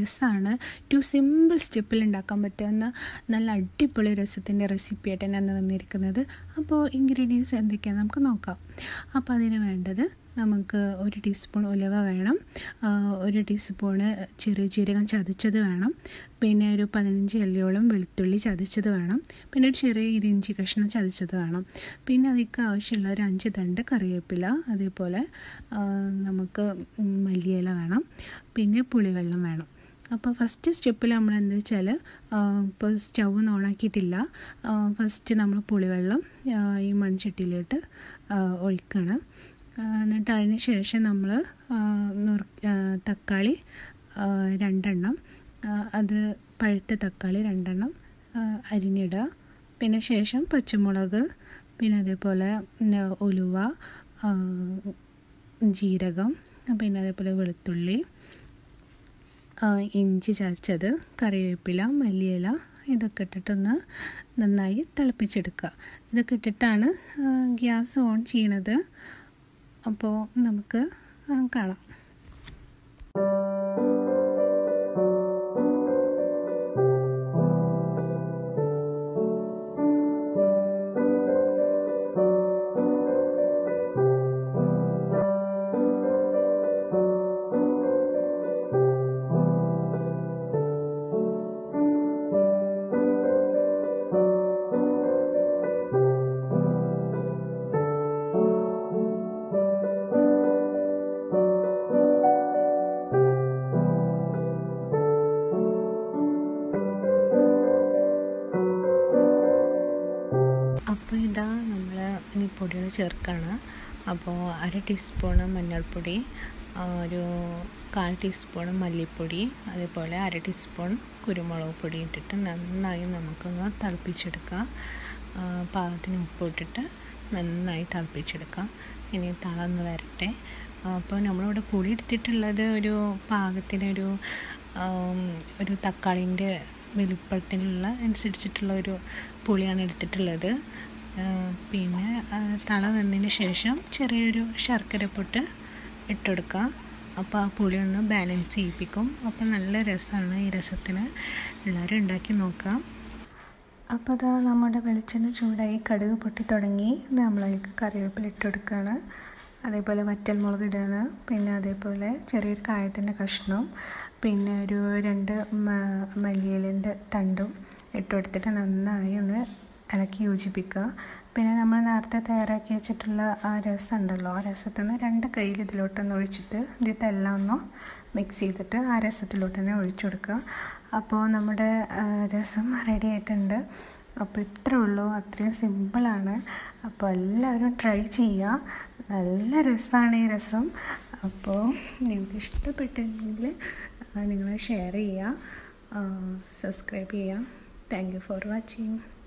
രസമാണ് to simple സ്റ്റെപ്പിൽ ഉണ്ടാക്കാൻ പറ്റുന്ന നല്ല അടിപൊളി രസത്തിൻ്റെ റെസിപ്പിയായിട്ട് ഞാൻ വന്നിരിക്കുന്നത് അപ്പോൾ ഇൻഗ്രീഡിയൻസ് എന്തൊക്കെയാണെന്ന് നമുക്ക് നോക്കാം അപ്പോൾ അതിന് വേണ്ടത് നമുക്ക് ഒരു ടീസ്പൂൺ ഉലവ വേണം ആ, ഒരു ടീസ്പൂണ് ചെറിയ ജീരകം ചതച്ചത് വേണം പിന്നെ ഒരു പതിനഞ്ച് എല്ലിയോളം വെളുത്തുള്ളി ചതച്ചത് വേണം പിന്നെ ഒരു ചെറിയ ഇരിഞ്ചി കഷ്ണം ചതച്ചത് വേണം പിന്നെ അതിക്ക് ആവശ്യമുള്ള ഒരു അഞ്ച് തണ്ട് കറിവേപ്പില അതേപോലെ ആ, നമുക്ക് ഉം, മല്ലിയില വേണം പിന്നെ പുളിവെള്ളം വേണം അപ്പോൾ ഫസ്റ്റ് സ്റ്റെപ്പിൽ നമ്മൾ എന്താ വെച്ചാൽ ഇപ്പോൾ സ്റ്റൗ ഒന്നും ഓണാക്കിയിട്ടില്ല ഫസ്റ്റ് നമ്മൾ പുളിവെള്ളം ആ, ഈ മൺചട്ടിയിലോട്ട് ആ, ഒഴിക്കണം ആ, എന്നിട്ട് അതിന് ശേഷം നമ്മൾ തക്കാളി ആ, രണ്ടെണ്ണം ആ, അത് പഴുത്ത തക്കാളി രണ്ടെണ്ണം ആ, അരിഞ്ഞിടുക പിന്നെ ശേഷം പച്ചമുളക് പിന്നെ അതേപോലെ പിന്നെ ഉലുവ ആ, ജീരകം പിന്നെ അതേപോലെ വെളുത്തുള്ളി ആ, ഇഞ്ചി ചതച്ചത് കറിവേപ്പില മല്ലിയില ഇതൊക്കെ ഇട്ടിട്ടൊന്ന് നന്നായി തിളപ്പിച്ചെടുക്കുക ഇതൊക്കെ ഇട്ടിട്ടാണ് ആ, ഗ്യാസ് ഓൺ ചെയ്യണത് അപ്പോൾ നമുക്ക് ആ, കാണാം അപ്പോൾ ഇതാ നമ്മൾ ഇനി പൊടികൾ ചേർക്കുകയാണ് അപ്പോൾ അര ടീസ്പൂണ് മഞ്ഞൾപ്പൊടി ആ, ഒരു കാൽ ടീസ്പൂൺ മല്ലിപ്പൊടി അതേപോലെ അര ടീസ്പൂൺ കുരുമുളക് പൊടി ഇട്ടിട്ട് നന്നായി നമുക്കൊന്ന് തിളപ്പിച്ചെടുക്കാം ആ, പാകത്തിന് ഉപ്പ് ഇട്ടിട്ട് നന്നായി തിളപ്പിച്ചെടുക്കാം ഇനി തളന്ന് വരട്ടെ അപ്പോൾ നമ്മളിവിടെ പുളി എടുത്തിട്ടുള്ളത് ഒരു പാകത്തിനൊരു ആം, ഒരു തക്കാളിൻ്റെ വലിപ്പത്തിനുള്ള അനുസരിച്ചിട്ടുള്ള ഒരു പുളിയാണ് എടുത്തിട്ടുള്ളത് ആ, പിന്നെ ആ, തള വന്നതിന് ശേഷം ചെറിയൊരു ശർക്കര പൊട്ട് ഇട്ടുകൊടുക്കുക അപ്പോൾ ആ പുളി ഒന്ന് ബാലൻസ് ചെയ്യിപ്പിക്കും അപ്പോൾ നല്ല രസമാണ് ഈ രസത്തിന് എല്ലാവരും ഉണ്ടാക്കി നോക്കാം അപ്പോൾ അതാ നമ്മുടെ വെളിച്ചെണ്ണ ചൂടായി കടുക് പൊട്ടി തുടങ്ങി നമ്മളതിലേക്ക് കറിവേപ്പില ഇട്ട് കൊടുക്കുകയാണ് അതേപോലെ വറ്റൽമുളക് ഇടുകയാണ് പിന്നെ അതേപോലെ ചെറിയൊരു കായത്തിൻ്റെ കഷ്ണവും പിന്നെ ഒരു രണ്ട് മ- മല്ലിയിലൻ്റെ തണ്ടും ഇട്ട് കൊടുത്തിട്ട് നന്നായി ഒന്ന് ഇളക്കി യോജിപ്പിക്കുക പിന്നെ നമ്മൾ നേരത്തെ തയ്യാറാക്കി വെച്ചിട്ടുള്ള ആ രസം ഉണ്ടല്ലോ ആ രസത്തിൽ നിന്ന് രണ്ട് കയ്യിൽ ഇതിലോട്ടൊന്ന് ഒഴിച്ചിട്ട് ഇതിലത്തെ എല്ലാം ഒന്ന് മിക്സ് ചെയ്തിട്ട് ആ രസത്തിലോട്ട് തന്നെ ഒഴിച്ചു കൊടുക്കുക അപ്പോൾ നമ്മുടെ ആ, രസം റെഡി ആയിട്ടുണ്ട് അപ്പോൾ ഇത്രേ ഉള്ളൂ അത്രയും സിമ്പിളാണ് അപ്പോൾ എല്ലാവരും ട്രൈ ചെയ്യുക നല്ല രസമാണ് ഈ രസം അപ്പോൾ നിങ്ങൾക്ക് ഇഷ്ടപ്പെട്ടെങ്കിൽ നിങ്ങൾ ഷെയർ ചെയ്യുക സബ്സ്ക്രൈബ് ചെയ്യുക താങ്ക് യു ഫോർ വാച്ചിങ്